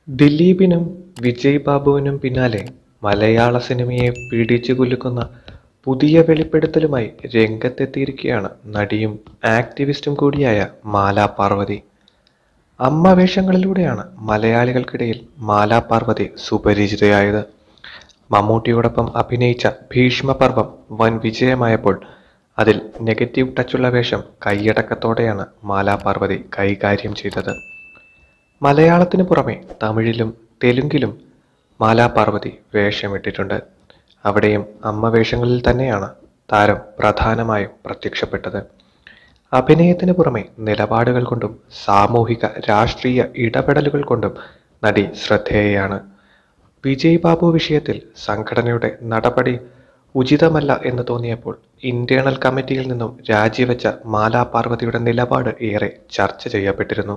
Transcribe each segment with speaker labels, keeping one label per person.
Speaker 1: ദിലീപിനും വിജയ് ബാബുവിനും പിന്നാലെ മലയാള സിനിമയെ പിടിച്ചു കുലുക്കുന്ന പുതിയ വെളിപ്പെടുത്തലുമായി രംഗത്തെത്തിയിരിക്കുകയാണ് നടിയും ആക്ടിവിസ്റ്റും കൂടിയായ മാലാ പാർവതി അമ്മ വേഷങ്ങളിലൂടെയാണ് മലയാളികൾക്കിടയിൽ മാലാ പാർവതി സുപരിചിതയായത് മമ്മൂട്ടിയോടൊപ്പം അഭിനയിച്ച ഭീഷ്മപർവം വൻ വിജയമായപ്പോൾ അതിൽ നെഗറ്റീവ് ടച്ചുള്ള വേഷം കൈയടക്കത്തോടെയാണ് മാലാ പാർവതി കൈകാര്യം ചെയ്തത് മലയാളത്തിന് പുറമെ തമിഴിലും തെലുങ്കിലും മാലാ പാർവതി വേഷമിട്ടിട്ടുണ്ട് അവിടെയും അമ്മ വേഷങ്ങളിൽ തന്നെയാണ് താരം പ്രധാനമായും പ്രത്യക്ഷപ്പെട്ടത് അഭിനയത്തിന് പുറമെ നിലപാടുകൾ കൊണ്ടും സാമൂഹിക രാഷ്ട്രീയ ഇടപെടലുകൾ കൊണ്ടും നടി ശ്രദ്ധേയയാണ് വിജയ് ബാബു വിഷയത്തിൽ സംഘടനയുടെ നടപടി ഉചിതമല്ല എന്ന് തോന്നിയപ്പോൾ ഇന്റേണൽ കമ്മിറ്റിയിൽ നിന്നും രാജിവെച്ച മാലാ പാർവതിയുടെ നിലപാട് ഏറെ ചർച്ച ചെയ്യപ്പെട്ടിരുന്നു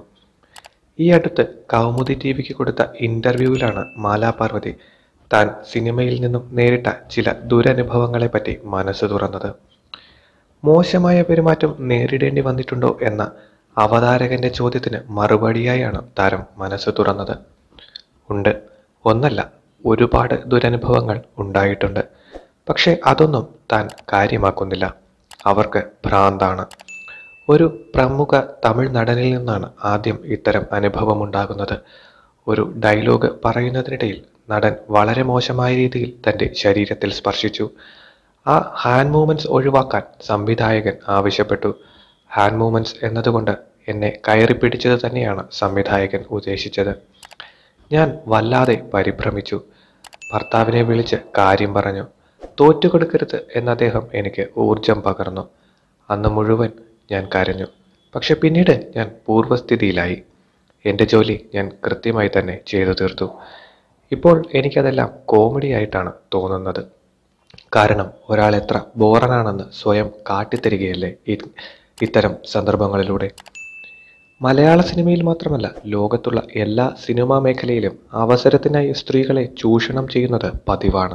Speaker 1: ഈ അടുത്ത് കൗമുദി ടി വിക്ക് കൊടുത്ത ഇന്റർവ്യൂവിലാണ് മാലാ പാർവതി താൻ സിനിമയിൽ നിന്നും നേരിട്ട ചില ദുരനുഭവങ്ങളെപ്പറ്റി മനസ്സ് തുറന്നത് മോശമായ പെരുമാറ്റം നേരിടേണ്ടി വന്നിട്ടുണ്ടോ എന്ന അവതാരകന്റെ ചോദ്യത്തിന് മറുപടിയായാണ് താരം മനസ്സ് തുറന്നത് ഉണ്ട് ഒന്നല്ല ഒരുപാട് ദുരനുഭവങ്ങൾ ഉണ്ടായിട്ടുണ്ട് പക്ഷെ അതൊന്നും താൻ കാര്യമാക്കുന്നില്ല അവർക്ക് ഭ്രാന്താണ് ഒരു പ്രമുഖ തമിഴ് നടനിൽ നിന്നാണ് ആദ്യം ഇത്തരം അനുഭവം ഉണ്ടാകുന്നത് ഒരു ഡയലോഗ് പറയുന്നതിനിടയിൽ നടൻ വളരെ മോശമായ രീതിയിൽ തൻ്റെ ശരീരത്തിൽ സ്പർശിച്ചു ആ ഹാൻഡ് മൂവ്മെന്റ്സ് ഒഴിവാക്കാൻ സംവിധായകൻ ആവശ്യപ്പെട്ടു ഹാൻഡ് മൂവ്മെന്റ്സ് എന്നതുകൊണ്ട് എന്നെ കയറി പിടിച്ചത് തന്നെയാണ് സംവിധായകൻ ഉദ്ദേശിച്ചത് ഞാൻ വല്ലാതെ പരിഭ്രമിച്ചു ഭർത്താവിനെ വിളിച്ച് കാര്യം പറഞ്ഞു തോറ്റുകൊടുക്കരുത് എന്ന അദ്ദേഹം എനിക്ക് ഊർജം പകർന്നു അന്ന് മുഴുവൻ ഞാൻ കരഞ്ഞു പക്ഷെ പിന്നീട് ഞാൻ പൂർവ്വസ്ഥിതിയിലായി എൻ്റെ ജോലി ഞാൻ കൃത്യമായി തന്നെ ചെയ്തു തീർത്തു ഇപ്പോൾ എനിക്കതെല്ലാം കോമഡി ആയിട്ടാണ് തോന്നുന്നത് കാരണം ഒരാൾ എത്ര ബോറനാണെന്ന് സ്വയം കാട്ടിത്തരികയല്ലേ ഇ- ഇത്തരം സന്ദർഭങ്ങളിലൂടെ മലയാള സിനിമയിൽ മാത്രമല്ല ലോകത്തുള്ള എല്ലാ സിനിമാ മേഖലയിലും അവസരത്തിനായി സ്ത്രീകളെ ചൂഷണം ചെയ്യുന്നത് പതിവാണ്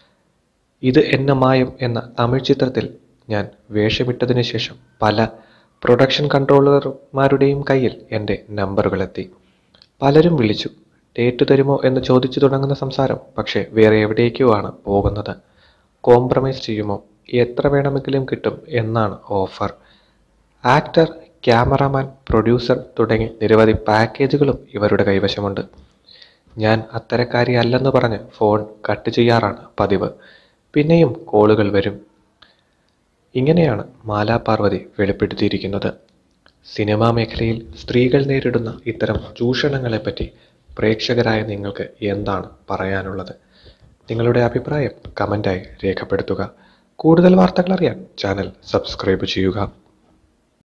Speaker 1: ഇത് എന്ന മായം എന്ന തമിഴ് ചിത്രത്തിൽ ഞാൻ വേഷമിട്ടതിന് ശേഷം പല പ്രൊഡക്ഷൻ കൺട്രോളർമാരുടെയും കയ്യിൽ എൻ്റെ നമ്പറുകളെത്തി പലരും വിളിച്ചു ഡേറ്റ് തരുമോ എന്ന് ചോദിച്ചു തുടങ്ങുന്ന സംസാരം പക്ഷേ വേറെ എവിടേക്കോ ആണ് പോകുന്നത് കോംപ്രമൈസ് ചെയ്യുമോ എത്ര വേണമെങ്കിലും കിട്ടും എന്നാണ് ഓഫർ ആക്ടർ ക്യാമറാമാൻ പ്രൊഡ്യൂസർ തുടങ്ങി നിരവധി പാക്കേജുകളും ഇവരുടെ കൈവശമുണ്ട് ഞാൻ അത്തരക്കാരി അല്ലെന്ന് പറഞ്ഞ് ഫോൺ കട്ട് ചെയ്യാറാണ് പതിവ് പിന്നെയും കോളുകൾ വരും ഇങ്ങനെയാണ് മാലാ പാർവതി വെളിപ്പെടുത്തിയിരിക്കുന്നത് സിനിമാ മേഖലയിൽ സ്ത്രീകൾ നേരിടുന്ന ഇത്തരം ചൂഷണങ്ങളെപ്പറ്റി പ്രേക്ഷകരായ നിങ്ങൾക്ക് എന്താണ് പറയാനുള്ളത് നിങ്ങളുടെ അഭിപ്രായം കമൻ്റായി രേഖപ്പെടുത്തുക കൂടുതൽ വാർത്തകൾ അറിയാൻ ചാനൽ സബ്സ്ക്രൈബ് ചെയ്യുക